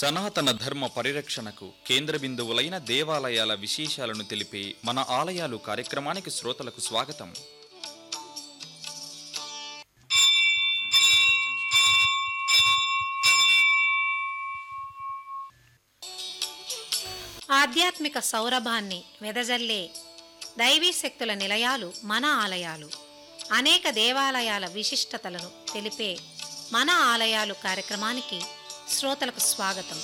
సనాతన ధర్మ పరిరక్షణకు కేంద్ర బిందువులైన దేవాలయాల విశేషాలను తెలిపే మన ఆలయాలు కార్యక్రమానికి శ్రోతలకు స్వాగతం ఆధ్యాత్మిక సౌరభాన్ని వెదజల్లే దైవీ శక్తుల నిలయాలు మన ఆలయాలు అనేక దేవాలయాల విశిష్టతలను తెలిపే మన ఆలయాలు కార్యక్రమానికి శ్రోతలకు స్వాగతం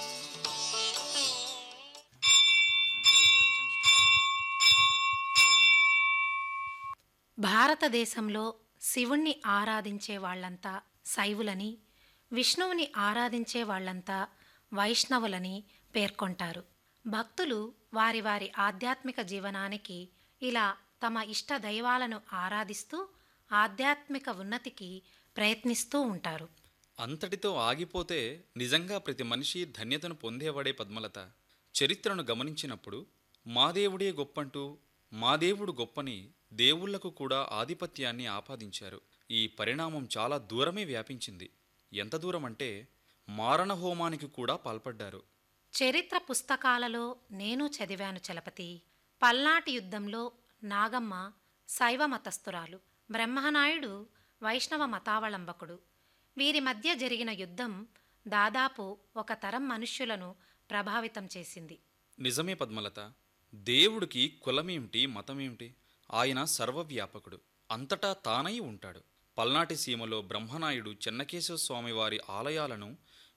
భారతదేశంలో శివుణ్ణి ఆరాధించే వాళ్ళంతా శైవులని విష్ణువుని ఆరాధించే వాళ్ళంతా వైష్ణవులని పేర్కొంటారు భక్తులు వారి వారి ఆధ్యాత్మిక జీవనానికి ఇలా తమ ఇష్ట దైవాలను ఆరాధిస్తూ ఆధ్యాత్మిక ఉన్నతికి ప్రయత్నిస్తూ ఉంటారు అంతటితో ఆగిపోతే నిజంగా ప్రతి మనిషి ధన్యతను పొందేవాడే పద్మలత చరిత్రను గమనించినప్పుడు మా దేవుడే గొప్పంటూ మా దేవుడు గొప్పని దేవుళ్లకు కూడా ఆధిపత్యాన్ని ఆపాదించారు ఈ పరిణామం చాలా దూరమే వ్యాపించింది ఎంత దూరం అంటే మారణ హోమానికి కూడా పాల్పడ్డారు చరిత్ర పుస్తకాలలో నేను చదివాను చలపతి పల్నాటి యుద్ధంలో నాగమ్మ శైవ మతస్థురాలు బ్రహ్మనాయుడు వైష్ణవ మతావలంబకుడు వీరి మధ్య జరిగిన యుద్ధం దాదాపు ఒక తరం మనుష్యులను ప్రభావితం చేసింది నిజమే పద్మలత దేవుడికి కులమేమిటి మతమేమిటి ఆయన సర్వవ్యాపకుడు అంతటా తానై ఉంటాడు పల్నాటి సీమలో బ్రహ్మనాయుడు చెన్నకేశవ స్వామివారి ఆలయాలను